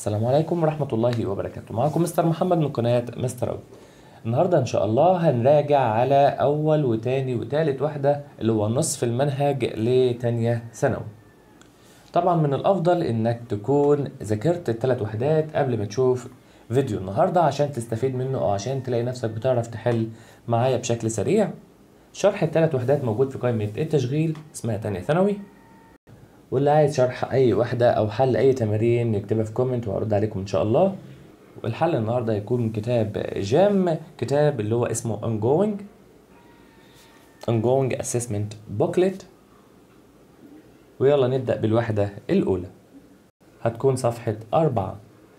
السلام عليكم ورحمة الله وبركاته معكم مستر محمد من قناة مستر أوي النهاردة إن شاء الله هنراجع على أول وتاني وتالت واحدة اللي هو نصف المنهج لتانية ثانوي طبعا من الأفضل إنك تكون ذاكرت التلات وحدات قبل ما تشوف فيديو النهاردة عشان تستفيد منه أو عشان تلاقي نفسك بتعرف تحل معايا بشكل سريع شرح التلات وحدات موجود في قائمة التشغيل اسمها تانية ثانوي واللي عايز شرح اي وحده او حل اي تمارين يكتبها في كومنت وهرد عليكم ان شاء الله والحل النهارده هيكون من كتاب جام كتاب اللي هو اسمه ongoing ongoing assessment booklet ويلا نبدأ بالوحدة الأولى هتكون صفحة أربعة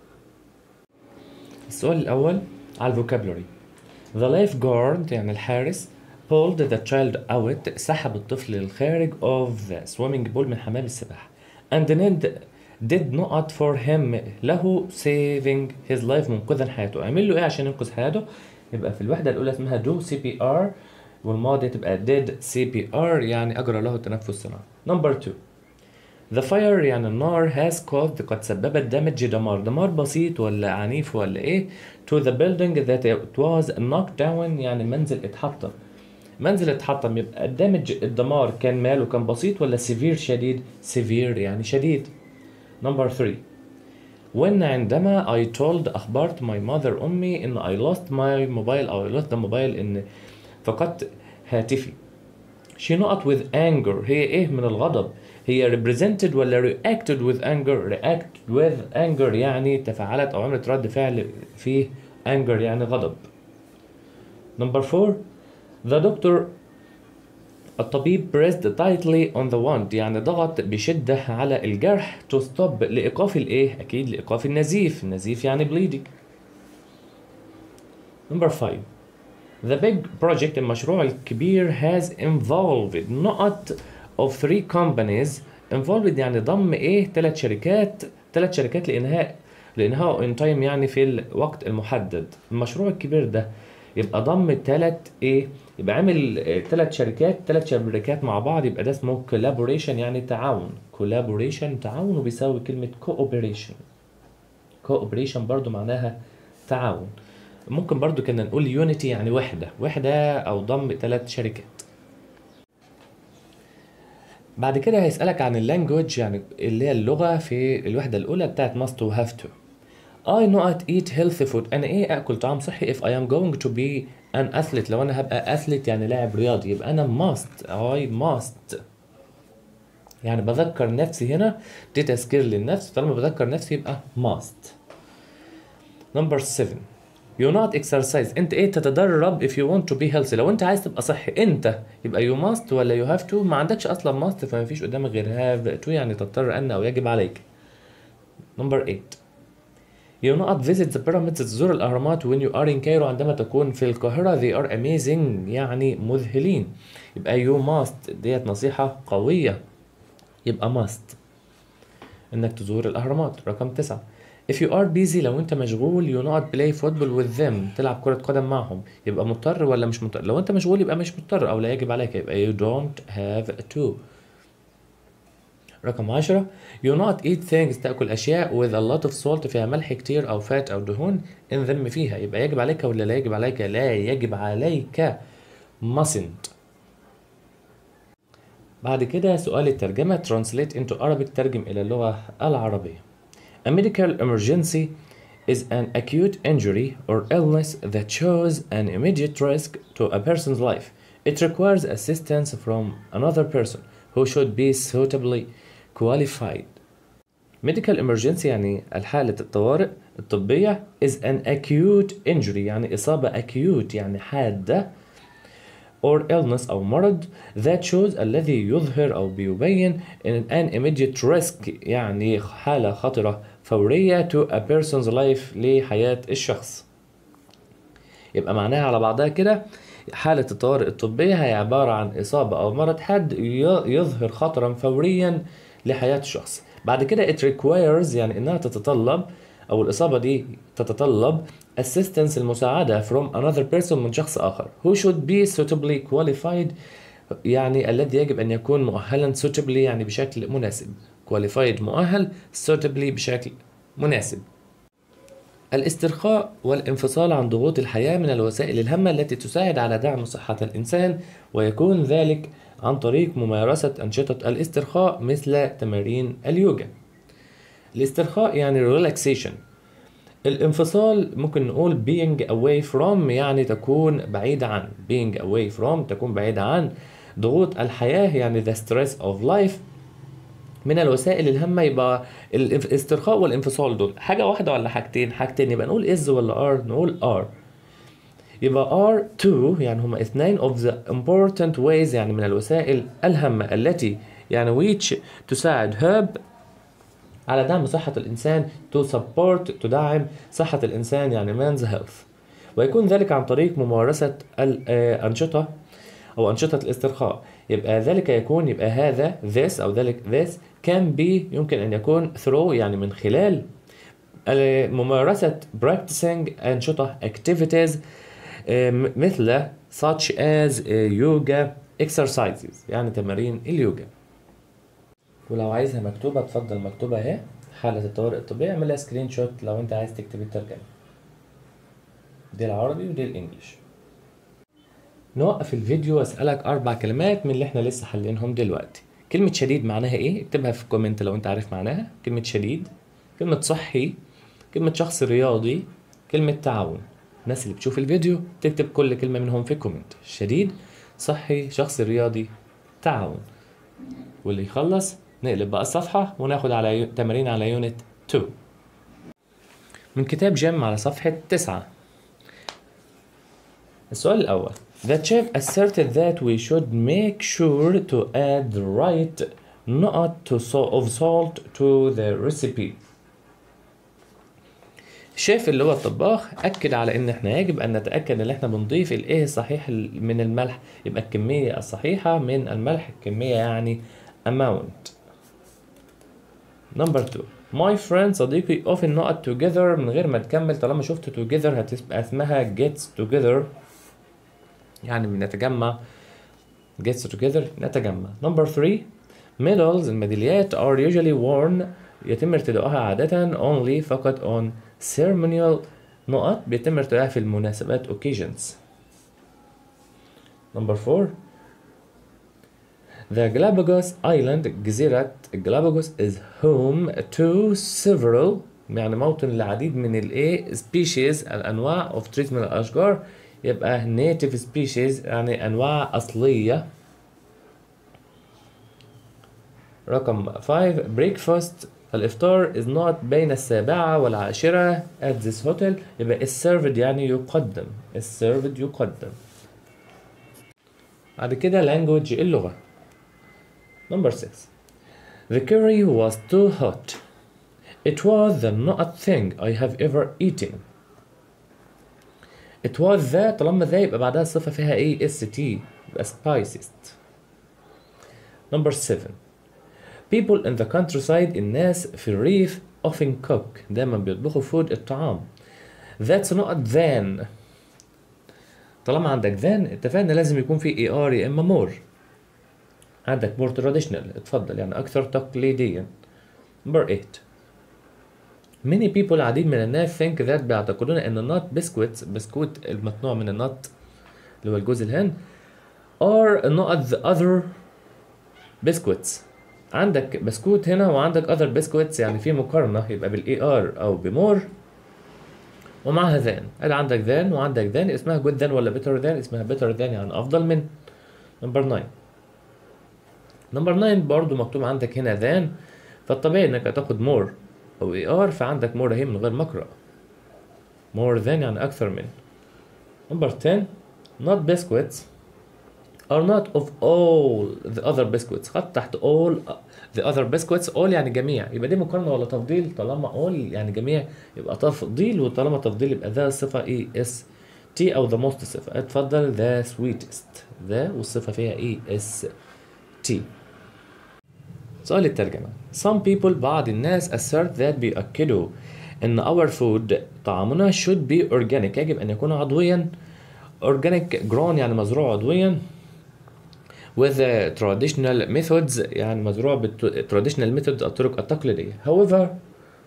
السؤال الأول على الفوكابلري The lifeguard يعني الحارس pulled the child out سحب الطفل للخارج of the swimming pool من حمام السباحة and then did not for him له saving his life منقذا حياته اعمل له ايه عشان ينقذ حياته يبقى في الوحدة الأولى اسمها do CPR والماضي تبقى did CPR يعني أجرى له التنفس الصناعي number two The fire يعني النار has caused قد سببت damage دمار دمار بسيط ولا عنيف ولا ايه to the building that it was knocked down يعني المنزل اتحطم منزل اتحطم يبقى الدمج الدمار كان ماله كان بسيط ولا سيفير شديد سيفير يعني شديد نمبر 3 when عندما I told أخبرت my mother أمي إن I lost my mobile أو I lost the mobile إن فقدت هاتفي she not with anger هي إيه من الغضب هي represented ولا reacted with anger react with anger يعني تفاعلت أو عملت رد فعل فيه anger يعني غضب نمبر 4 The doctor الطبيب pressed tightly on the wound يعني ضغط بشدة على الجرح to stop لإيقاف الإيه؟ أكيد لإيقاف النزيف، النزيف يعني bleeding. Number 5 The big project المشروع الكبير has involved not of three companies involved يعني ضم إيه؟ ثلاث شركات ثلاث شركات لإنهاء لإنهاء in time يعني في الوقت المحدد. المشروع الكبير ده يبقى ضم ثلاث ايه يبقى عامل ثلاث شركات ثلاث شركات مع بعض يبقى ده اسمه collaboration يعني تعاون collaboration تعاون وبيساوي كلمة cooperation cooperation برضو معناها تعاون ممكن برضو كنا نقول unity يعني وحدة وحدة أو ضم ثلاث شركات بعد كده هيسألك عن اللانجوج يعني اللي هي اللغة في الوحدة الأولى بتاعت must و have to I not eat healthy food أنا إيه أكل طعام صحي if I am going to be an athlete لو أنا هبقى athlete يعني لاعب رياضي يبقى أنا must I must يعني بذكر نفسي هنا دي تذكير للنفس طالما بذكر نفسي يبقى must number 7 you not exercise انت ايه تتدرب if you want to be healthy لو انت عايز تبقى صحي انت يبقى you must ولا you have to ما عندكش اصلا must فما فيش قدامك غير have to يعني تضطر ان او يجب عليك number 8 You not visit the pyramids تزور الأهرامات when you are in Cairo عندما تكون في القاهرة they are amazing يعني مذهلين يبقى you must ديت نصيحة قوية يبقى must إنك تزور الأهرامات رقم تسعة If you are busy لو أنت مشغول you not play football with them تلعب كرة قدم معهم يبقى مضطر ولا مش مضطر لو أنت مشغول يبقى مش مضطر أو لا يجب عليك يبقى you don't have to رقم عشرة you not eat things تأكل أشياء with a lot of salt فيها ملح كتير أو فات أو دهون in them فيها يبقى يجب عليك ولا لا يجب عليك لا يجب عليك mustn't بعد كده سؤال الترجمة translate into Arabic ترجم إلى اللغة العربية A medical emergency is an acute injury or illness that shows an immediate risk to a person's life. It requires assistance from another person who should be suitably qualified. Medical emergency يعني الحالة الطوارئ الطبية is an acute injury يعني إصابة acute يعني حادة or illness أو مرض that shows الذي يظهر أو بيبين in an immediate risk يعني حالة خطرة فورية to a person's life لحياة الشخص يبقى معناها على بعضها كده حالة الطوارئ الطبية هي عبارة عن إصابة أو مرض حاد يظهر خطرا فوريا لحياة الشخص بعد كده it requires يعني إنها تتطلب أو الإصابة دي تتطلب assistance المساعدة from another person من شخص آخر who should be suitably qualified يعني الذي يجب أن يكون مؤهلا suitably يعني بشكل مناسب qualified مؤهل suitably بشكل مناسب الاسترخاء والانفصال عن ضغوط الحياة من الوسائل الهامة التي تساعد على دعم صحة الإنسان ويكون ذلك عن طريق ممارسة أنشطة الاسترخاء مثل تمارين اليوجا الاسترخاء يعني relaxation الانفصال ممكن نقول being away from يعني تكون بعيدة عن being away from تكون بعيدة عن ضغوط الحياة يعني the stress of life من الوسائل الهامة يبقى الاسترخاء والانفصال دول حاجة واحدة ولا حاجتين حاجتين يبقى نقول is ولا are نقول are يبقى are two يعني هما اثنين of the important ways يعني من الوسائل الهامة التي يعني which تساعد herb على دعم صحة الإنسان to support تدعم صحة الإنسان يعني man's health ويكون ذلك عن طريق ممارسة الأنشطة أو أنشطة الاسترخاء يبقى ذلك يكون يبقى هذا this أو ذلك this can be يمكن أن يكون through يعني من خلال ممارسة practicing أنشطة activities مثل such as yoga exercises يعني تمارين اليوجا ولو عايزها مكتوبة اتفضل مكتوبة اهي حالة الطوارئ الطبية اعملها سكرين شوت لو انت عايز تكتب الترجمة دي العربي ودي الانجليش نوقف الفيديو واسألك أربع كلمات من اللي احنا لسه حلينهم دلوقتي كلمة شديد معناها ايه؟ اكتبها في الكومنت لو انت عارف معناها كلمة شديد كلمة صحي كلمة شخص رياضي كلمة تعاون الناس اللي بتشوف الفيديو تكتب كل كلمة منهم في الكومنت شديد صحي شخص رياضي تعاون واللي يخلص نقلب بقى الصفحة وناخد على تمارين على يونت 2 من كتاب جيم على صفحة 9 السؤال الأول The chef asserted that we should make sure to add the right not to so of salt to the recipe. الشيف اللي هو الطباخ أكد على إن إحنا يجب أن نتأكد إن إحنا بنضيف الإيه الصحيح من الملح يبقى الكمية الصحيحة من الملح الكمية يعني amount. Number two My friend صديقي often not together من غير ما تكمل طالما شفت together هتبقى اسمها gets together يعني بنتجمع gets together نتجمع number three medals الميداليات are usually worn يتم ارتداؤها عادة only فقط on ceremonial نقط بيتم ارتداؤها في المناسبات occasions number four The Galapagos Island جزيرة Galapagos is home to several يعني موطن لعديد من الايه species الانواع of trees من الاشجار يبقى native species يعني انواع اصليه رقم 5 breakfast الافطار is not بين السابعة والعاشرة at this hotel يبقى is served يعني يقدم is served يقدم بعد كده language اللغة number 6 the curry was too hot it was the not thing I have ever eaten it was ذا طالما ذا يبقى بعدها الصفة فيها ايه اس تي يبقى spiciest number 7 people in the countryside الناس في الريف often cook دايما بيطبخوا فود الطعام that's not then طالما عندك then اتفقنا لازم يكون في اي ار يا اما more عندك more traditional اتفضل يعني اكثر تقليديا number 8 many people العديد من الناس think that بيعتقدون ان النوت بسكويت بسكوت المصنوع من النوت اللي هو الجوز الهند are not the other biscuits عندك بسكوت هنا وعندك other biscuits يعني في مقارنة يبقى بالاي ار او بمور ومعها ذان ادي عندك ذان وعندك ذان اسمها جود ذان ولا بيتر ذان اسمها بيتر ذان يعني افضل من نمبر 9 نمبر 9 برضو مكتوب عندك هنا ذان فالطبيعي انك هتاخد مور او اي ار فعندك مور اهي من غير مقرأ more than يعني اكثر من نمبر 10 not biscuits are not of all the other biscuits خط تحت all the other biscuits all يعني جميع يبقى دي مقارنة ولا تفضيل طالما all يعني جميع يبقى تفضيل وطالما تفضيل يبقى ذا الصفة ايه اس تي او the most صفة اتفضل the sweetest ذا والصفة فيها ايه اس تي سؤال الترجمة Some people بعض الناس assert that بيأكدوا إن our food طعامنا should be organic يجب أن يكون عضويا organic grown يعني مزروع عضويا with the traditional methods يعني مزروع بال traditional methods الطرق التقليدية however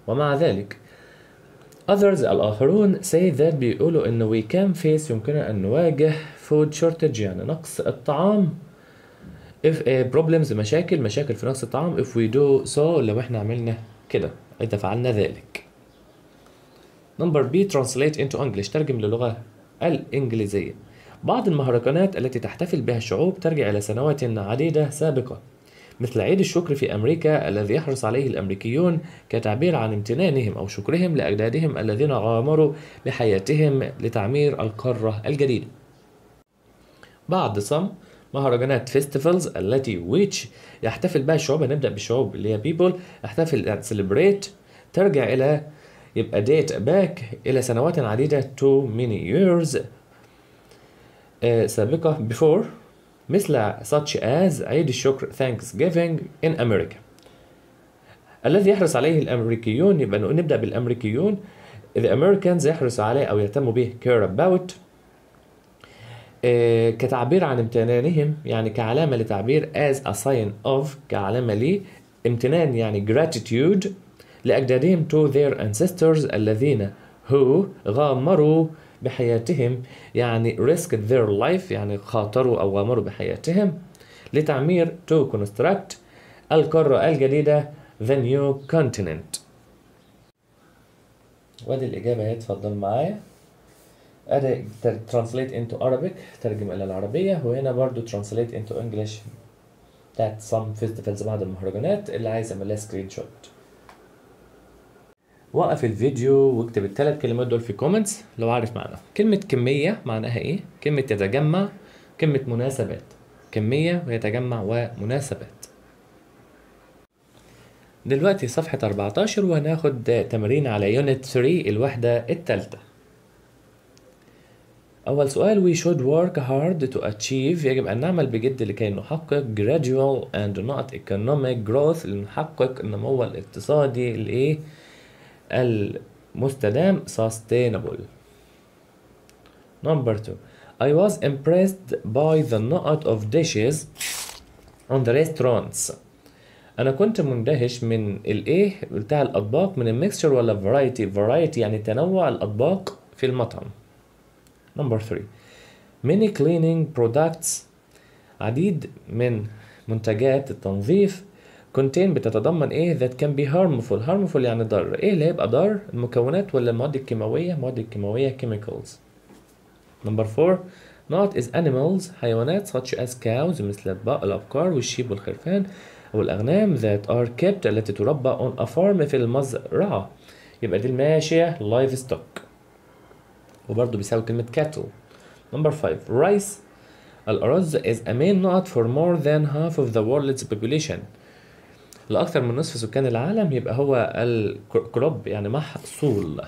ومع ذلك others الآخرون say that بيقولوا إنه we can face يمكننا أن نواجه food shortage يعني نقص الطعام if a problems مشاكل مشاكل في نقص الطعام if we do so لو احنا عملنا كده إذا فعلنا ذلك نمبر بي translate into English ترجم للغة الإنجليزية بعض المهرجانات التي تحتفل بها الشعوب ترجع إلى سنوات عديدة سابقة مثل عيد الشكر في أمريكا الذي يحرص عليه الأمريكيون كتعبير عن امتنانهم أو شكرهم لأجدادهم الذين غامروا بحياتهم لتعمير القارة الجديدة بعض صم مهرجانات فيستيفالز التي which يحتفل بها الشعوب هنبدأ بالشعوب اللي هي people يحتفل celebrate ترجع إلى يبقى date back إلى سنوات عديدة to many years آه، سابقة before مثل such as عيد الشكر Thanksgiving in America الذي يحرص عليه الأمريكيون يبقى نقول- نبدأ بالأمريكيون The Americans يحرص عليه أو يهتموا به care about آه، كتعبير عن امتنانهم يعني كعلامة لتعبير as a sign of كعلامة لي امتنان يعني gratitude لأجدادهم to their ancestors الذين who غامروا بحياتهم يعني risked their life يعني خاطروا أو غامروا بحياتهم لتعمير to construct القارة الجديدة the new continent وادي الإجابة اهي اتفضل معايا ادي تر- translate into Arabic ترجم الى العربية وهنا برضو translate into English بتاعت some festivals بعض المهرجانات اللي عايز اعمل لها سكرين شوت وقف الفيديو واكتب الثلاث كلمات دول في كومنتس لو عارف معناها كلمة كمية معناها ايه كلمة يتجمع كلمة مناسبات كمية ويتجمع ومناسبات دلوقتي صفحة 14 وهناخد تمرين على يونت 3 الوحدة الثالثة أول سؤال we should work hard to achieve يجب أن نعمل بجد لكي نحقق gradual and not economic growth لنحقق النمو الاقتصادي الإيه المستدام sustainable Number two I was impressed by the number of dishes on the restaurants أنا كنت مندهش من الإيه بتاع الأطباق من الميكسشر ولا variety variety يعني تنوع الأطباق في المطعم Number three many cleaning products عديد من منتجات التنظيف contain بتتضمن ايه that can be harmful harmful يعني ضار ايه اللي هيبقى ضار المكونات ولا المواد الكيماوية المواد الكيماوية chemicals Number four not is animals حيوانات such as cows مثل البق الأبقار والشيب والخرفان والأغنام that are kept التي تربى on a farm في المزرعة يبقى دي الماشية livestock وبرضه بيساوي كلمة cattle. Number five rice الأرز is a main nut for more than half of the world's population. لأكثر من نصف سكان العالم يبقى هو الكروب يعني محصول.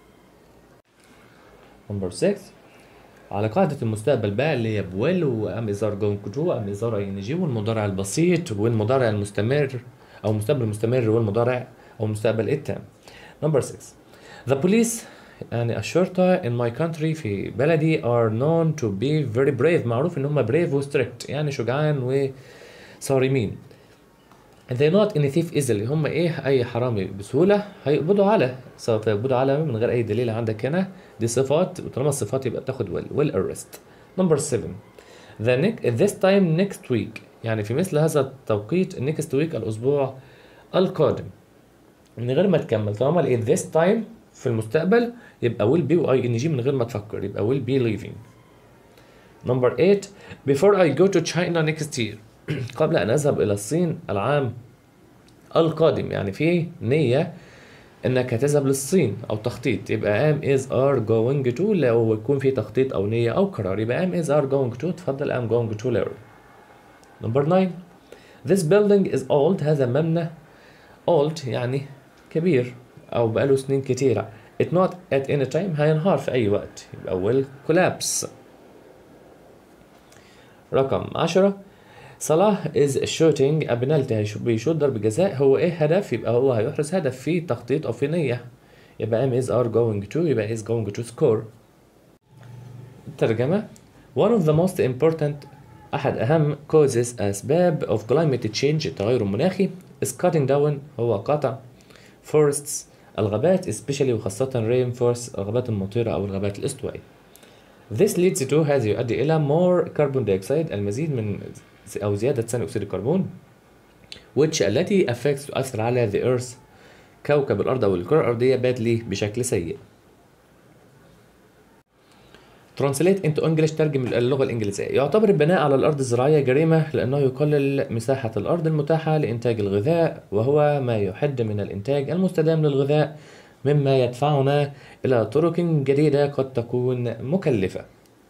Number six على قاعدة المستقبل بقى اللي هي بويل وام ازار جون كجو ام ازار اي جي والمضارع البسيط والمضارع المستمر او المستقبل المستمر والمضارع او المستقبل التام. Number six The police يعني الشرطة in my country في بلدي are known to be very brave معروف ان هم brave و strict يعني شجعان وصارمين they not any thief easily هم ايه اي حرامي بسهولة هيقبضوا على سوف يقبضوا على من غير اي دليل عندك هنا دي صفات وطالما الصفات يبقى بتاخد will will arrest number seven the next this time next week يعني في مثل هذا التوقيت next week الاسبوع القادم من غير ما تكمل طالما لقيت this time في المستقبل يبقى will be و ing من غير ما تفكر يبقى will be leaving number 8 before I go to China next year قبل أن أذهب إلى الصين العام القادم يعني في نية إنك هتذهب للصين أو تخطيط يبقى am is are going to لو يكون في تخطيط أو نية أو قرار يبقى am is are going to تفضل am going to learn number 9 this building is old هذا مبنى old يعني كبير أو بقاله سنين كتيرة it not at any time هينهار في أي وقت يبقى will collapse رقم عشرة صلاح is shooting a penalty بيشوط ضربة جزاء هو ايه هدف يبقى هو هيحرز هدف في تخطيط او في نية يبقى am is are going to يبقى is going to score الترجمة one of the most important أحد أهم causes أسباب of climate change التغير المناخي is cutting down هو قطع forests الغابات especially وخاصة rainforests الغابات المطيرة أو الغابات الاستوائية This leads to هذا يؤدي إلى more carbon dioxide المزيد من أو زيادة ثاني أكسيد الكربون which التي affects تؤثر على the earth كوكب الأرض أو الكرة الأرضية badly بشكل سيء ترانسليت انتو انجلش ترجم اللغه الانجليزيه يعتبر البناء على الارض الزراعيه جريمه لانه يقلل مساحه الارض المتاحه لانتاج الغذاء وهو ما يحد من الانتاج المستدام للغذاء مما يدفعنا الى طرق جديده قد تكون مكلفه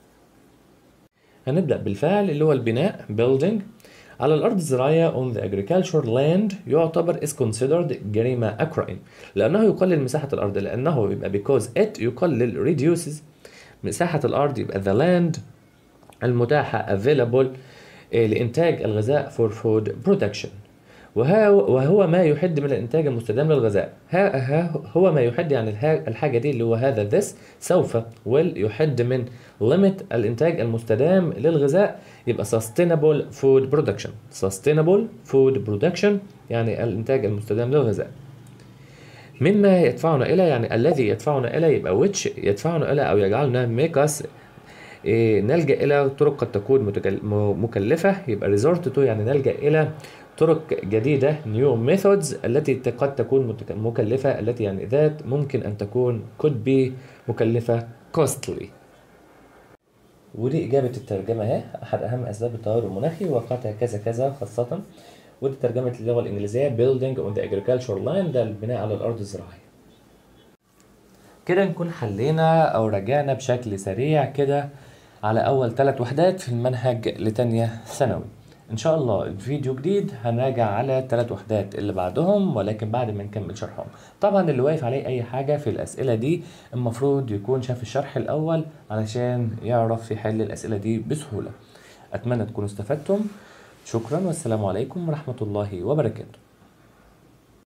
هنبدا بالفعل اللي هو البناء building على الأرض الزراعية on the agricultural land يعتبر is considered جريمة a crime لأنه يقلل مساحة الأرض لأنه يبقى because it يقلل reduces مساحة الأرض يبقى the land المتاحة available لإنتاج الغذاء for food production وهو ما يحد من الإنتاج المستدام للغذاء ها ها هو ما يحد يعني الحاجة دي اللي هو هذا this سوف will يحد من limit الإنتاج المستدام للغذاء يبقى sustainable food production sustainable food production يعني الإنتاج المستدام للغذاء مما يدفعنا إلى يعني الذي يدفعنا إلى يبقى which يدفعنا إلى أو يجعلنا make us إيه نلجأ إلى طرق قد تكون مكلفة يبقى resort to يعني نلجأ إلى طرق جديدة new methods التي قد تكون مكلفة التي يعني ذات ممكن أن تكون could be مكلفة costly ودي إجابة الترجمة أهي أحد أهم أسباب التغير المناخي وقعت كذا كذا خاصة ودي ترجمة اللغة الإنجليزية building on the agricultural land ده البناء على الأرض الزراعية كده نكون حلينا أو رجعنا بشكل سريع كده على أول ثلاث وحدات في المنهج لتانية ثانوي إن شاء الله الفيديو جديد هنراجع على الثلاث وحدات اللي بعدهم ولكن بعد ما نكمل شرحهم طبعا اللي واقف عليه أي حاجة في الأسئلة دي المفروض يكون شاف الشرح الأول علشان يعرف يحل الأسئلة دي بسهولة أتمنى تكونوا استفدتم شكرا والسلام عليكم ورحمة الله وبركاته